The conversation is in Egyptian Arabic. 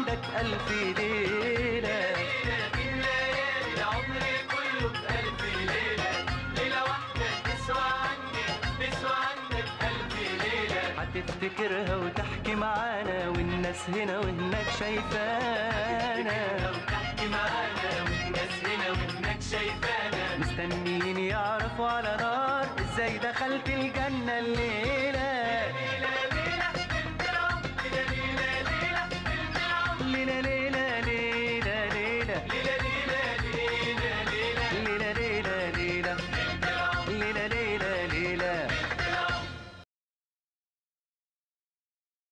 عندك ألف ليلة الليالي العمر كله بألف ليلة ليلة واحدة تسوى عني تسوى عنك ألف ليلة هتفتكرها وتحكي معانا والناس هنا وهناك شايفانا وتحكي معانا والناس هنا وهناك شايفانا مستنيين يعرفوا على نار ازاي دخلت الجنة الليلة